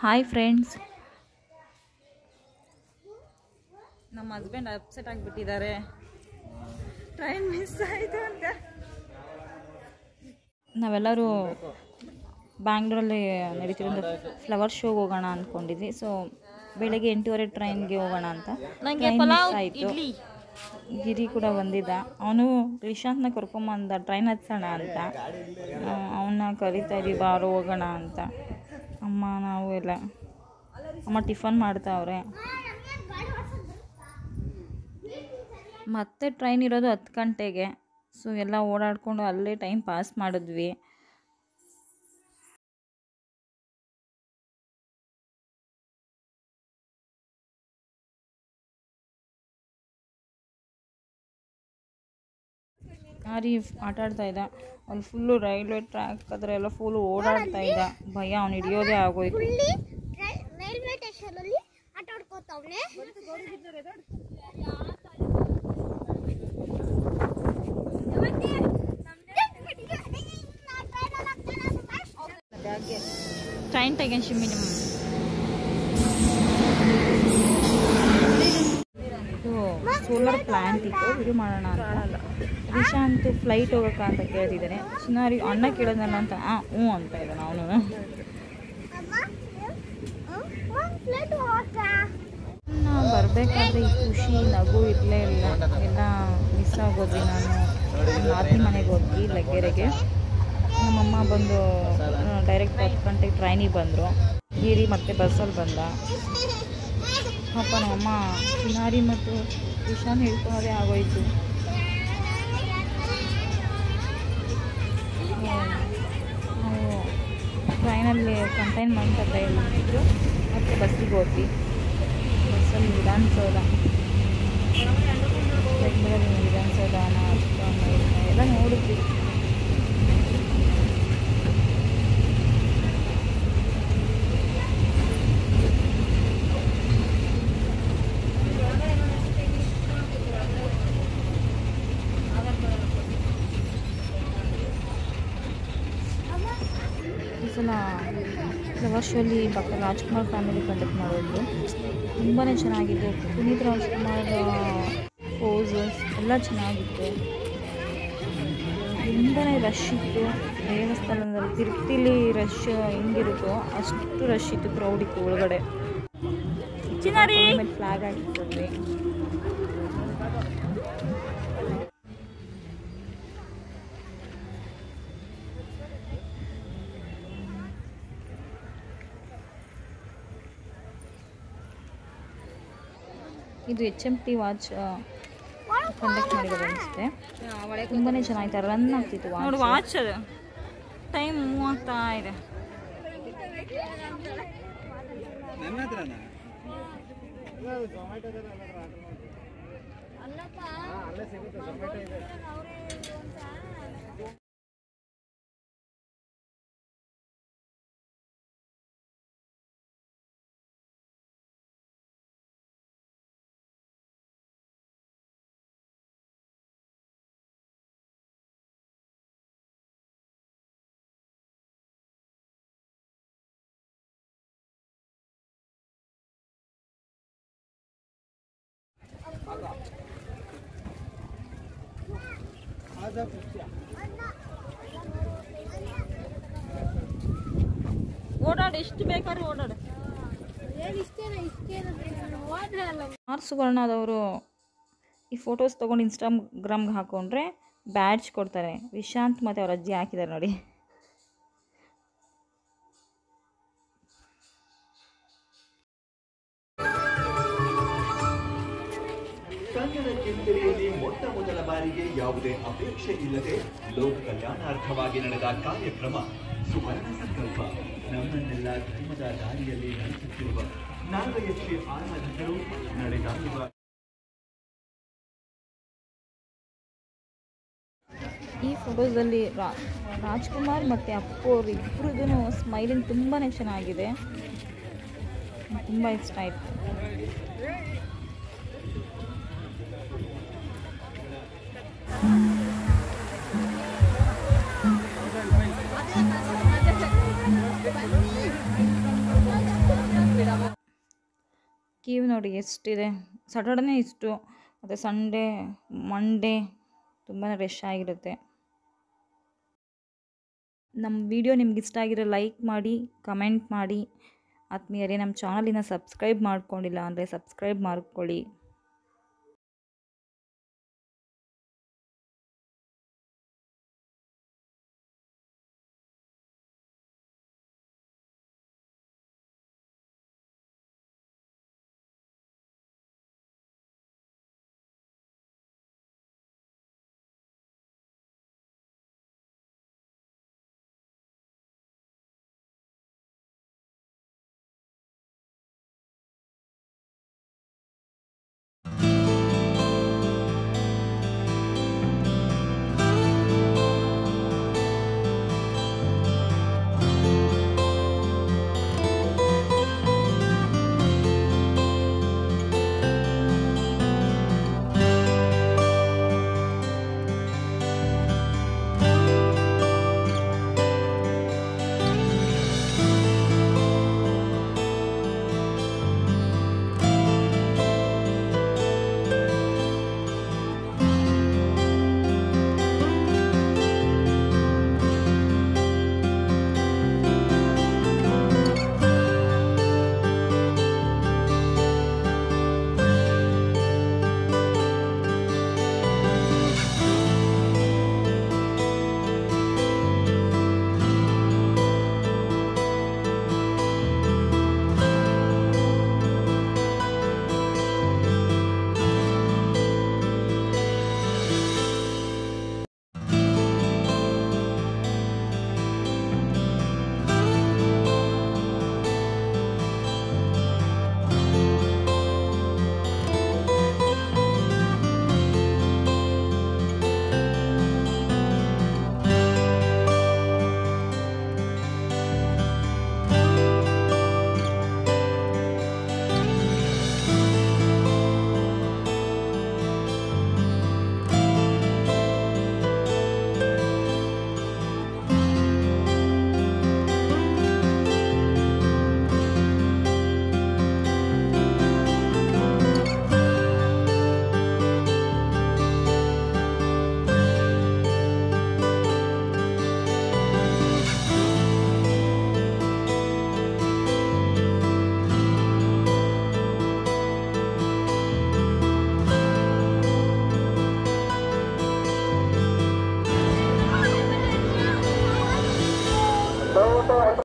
Hi friends ನಮ್ಮ husband upset ಆಗಿಬಿಟ್ಟಿದ್ದಾರೆ train miss ಆಯಿತು ಅಂತ ನಾವೆಲ್ಲರೂ ಬ್ಯಾಂಗ್ಳೂರಲ್ಲಿ ನಡೀತಿರೋ ಫ್ಲವರ್ ಶೋಗೆ ಹೋಗೋಣ ಅಂದ್ಕೊಂಡಿದ್ವಿ ಸೊ ಬೆಳಗ್ಗೆ ಎಂಟೂವರೆ ಟ್ರೈನ್ಗೆ ಹೋಗೋಣ ಅಂತ ನನಗೆ Train ಪಲಾವ್ miss ಆಯ್ತು. ಇಡ್ಲಿ ಗಿರಿ ಕೂಡ ಬಂದಿದ್ದ ಅವನು ರಿಶಾಂತ್ನ ಕರ್ಕೊಂಬಂದ ಟ್ರೈನ್ ಹತ್ಸೋಣ ಅಂತ ಅವನ್ನ ಕರಿತಾ ಇದೀವಿ ಬಾರೋ ಹೋಗೋಣ ಅಂತ ಅಮ್ಮ ನಾವು ಎಲ್ಲ ಅಮ್ಮ ಟಿಫನ್ ಮಾಡ್ತಾವ್ರೆ ಮತ್ತೆ ಟ್ರೈನ್ ಇರೋದು ಹತ್ತು ಗಂಟೆಗೆ ಸೊ ಎಲ್ಲ ಓಡಾಡ್ಕೊಂಡು ಅಲ್ಲೇ ಟೈಮ್ ಪಾಸ್ ಮಾಡಿದ್ವಿ ಯಾರಿ ಆಟ ಆಡ್ತಾ ಇದ್ದ ಅಲ್ಲಿ ಫುಲ್ಲು ರೈಲ್ವೆ ಟ್ರ್ಯಾಕ್ ಹತ್ರ ಎಲ್ಲ ಫುಲ್ಲು ಓಡಾಡ್ತಾ ಇದ್ದ ಭಯ ಅವ್ನು ಹಿಡಿಯೋದೇ ಆಗೋಯ್ತು ಹುಳ್ಳಿ ರೈ- ರೈಲ್ವೆ ಸ್ಟೇಷನ್ ಅಲ್ಲಿ ಆಟ ಆಡ್ಕೋತಾವ್ನೆ ಟ್ರೈನ್ ತೆಗೆನ್ ಶಿಮ್ಮಿ ನಿಮ್ಮ ಇದು ಸೋಲಾರ್ ಪ್ಲಾಂಟ್ ಇತ್ತು ಇದು ಮಾಡೋಣ ಅಂತ ರಿಶಾಂತ್ ಫ್ಲೈಟ್ ಹೋಗಕ್ಕ ಅಂತ ಕೇಳ್ತಿದ್ದಾನೆ ಚಿನ್ನಾರಿ ಅಣ್ಣ ಕೇಳೋದಲ್ಲ ಅಂತ ಆ ಹ್ಞೂ ಅಂತ ಇದ್ದಾನೆ ಅವನು ಪ್ಲೇಟ್ ಹೋಗಕ್ಕ ನಾನು ಬರಬೇಕಾದ್ರೆ ಈ ಖುಷಿ ನಗು ಇರಲೇ ಇಲ್ಲ ಎಲ್ಲ ಮಿಸ್ ಆಗೋದ್ವಿ ನಾನು ಆದ್ಮಿ ಮನೆಗೆ ಹೋದ್ವಿ ಲಗ್ಗೆರೆಗೆ ನಮ್ಮಮ್ಮ ಬಂದು ಡೈರೆಕ್ಟ್ ಹತ್ತು ಗಂಟೆಗೆ ಟ್ರೈನಿಗೆ ಬಂದರು ಹೀರಿ ಮತ್ತೆ ಬಸ್ಸಲ್ಲಿ ಬಂದ ಪಾಪ ನಮ್ಮಮ್ಮ ಚಿನಾರಿ ಮತ್ತು ಇಶಾನ್ ಹಿಡ್ಕೊಳ್ಳೋದೇ ಆಗೋಯ್ತು ನಾವು ಟ್ರೈನಲ್ಲಿ ಕಂಟೈನ್ಮೆಂಟ್ ಹತ್ರ ಇಳಿದ್ರು ಮತ್ತೆ ಬಸ್ಸಿಗೆ ಹೋದ್ವಿ ಬಸ್ಸಲ್ಲಿ ವಿಧಾನಸೌಧ ಬೆಂಗಳೂರಿನ ವಿಧಾನಸೌಧನ ಎಲ್ಲ ನೋಡಿದ್ವಿ ಈ ಸಲ ಫ್ಲವರ್ ಶೋಲಿ ಡಾಕ್ಟರ್ ರಾಜ್ಕುಮಾರ್ ಫ್ಯಾಮಿಲಿ ಕಂಡಕ್ಟ್ ಮಾಡೋದು ತುಂಬಾ ಚೆನ್ನಾಗಿತ್ತು ಪುನೀತ್ ರಾಜ್ಕುಮಾರ್ ಪೋಸಸ್ ಎಲ್ಲ ಚೆನ್ನಾಗಿತ್ತು ತುಂಬಾ ರಶ್ ಇತ್ತು ದೇವಸ್ಥಾನದಲ್ಲಿ ತಿರುಪ್ತಿಲಿ ರಶ್ ಹೆಂಗಿರುತ್ತೋ ಅಷ್ಟು ರಶ್ ಇತ್ತು ಕ್ರೌಡ್ ಇತ್ತು ಒಳಗಡೆ ಚಿನ್ನಾರಿ ಫ್ಲಾಗ್ ಹಾಕಿದ್ವಿ ಇದು H M T watch conduct ಮಾಡಿರೋದು ಅನಿಸುತ್ತೆ ತುಂಬಾ ಚೆನ್ನಾಗಿತ್ತು ರನ್ ಆಗ್ತಿತ್ತು ನೋಡು ವಾಚ್ ವಾಚ್ ಅದು ಟೈಮ್ ಮೂವತ್ತಾ ಇದೆ ಓಡಾಡು ಎಷ್ಟು ಬೇಕಾದ್ರೂ ಓಡಾಡು ಆರ್ ಸುವರ್ಣದವರು ಈ ಫೋಟೋಸ್ ತೊಗೊಂಡು ಇನ್ಸ್ಟಾಗ್ರಾಮ್ಗೆ ಹಾಕೊಂಡ್ರೆ ಬ್ಯಾಡ್ಜ್ ಕೊಡ್ತಾರೆ ವಿಶಾಂತ್ ಮತ್ತು ಅವ್ರ ಅಜ್ಜಿ ಹಾಕಿದ್ದಾರೆ ನೋಡಿ ಕನ್ನಡ ಕಿರುತೆರೆಯಲ್ಲಿ ಮೊಟ್ಟ ಮೊದಲ ಬಾರಿಗೆ ಯಾವುದೇ ಅಪೇಕ್ಷೆ ಇಲ್ಲದೆ ಲೋಕ ಕಲ್ಯಾಣಾರ್ಥವಾಗಿ ನಡೆದ ಕಾರ್ಯಕ್ರಮ ಸುವರ್ಣ ಸಂಕಲ್ಪ ನಮ್ಮನ್ನೆಲ್ಲ ಧರ್ಮದ ದಾರಿಯಲ್ಲಿ ನಡೆಸುತ್ತಿರುವ ನಾಗಯಕ್ಷಿ ಆರಾಧಕರು ನಡೆದಾಡುವ ಈ ಫೋಟೋಸಲ್ಲಿ ರಾ ರಾಜ್ಕುಮಾರ್ ಮತ್ತು ಅಪ್ಪು ಅವ್ರು ಇಬ್ಬರದ್ದು ಸ್ಮೈಲಿಂಗ್ ತುಂಬಾ ಚೆನ್ನಾಗಿದೆ ತುಂಬ ಇಷ್ಟ ಆಯಿತು ಅದೇ ಕ್ಯೂ ನೋಡಿ ಎಷ್ಟಿದೆ ಸಾಟರ್ಡೇನೇ ಇಷ್ಟು ಮತ್ತು ಸಂಡೇ ಮಂಡೇ ತುಂಬಾ ರಶ್ ಆಗಿರುತ್ತೆ ನಮ್ಮ ವಿಡಿಯೋ ನಿಮ್ಗೆ ಇಷ್ಟ ಆಗಿರೋ ಲೈಕ್ ಮಾಡಿ ಕಮೆಂಟ್ ಮಾಡಿ ಆತ್ಮೀಯರೇ ನಮ್ಮ ಚಾನಲಿನ ಸಬ್ಸ್ಕ್ರೈಬ್ ಮಾಡ್ಕೊಂಡಿಲ್ಲ ಅಂದರೆ ಸಬ್ಸ್ಕ್ರೈಬ್ ಮಾಡ್ಕೊಳ್ಳಿ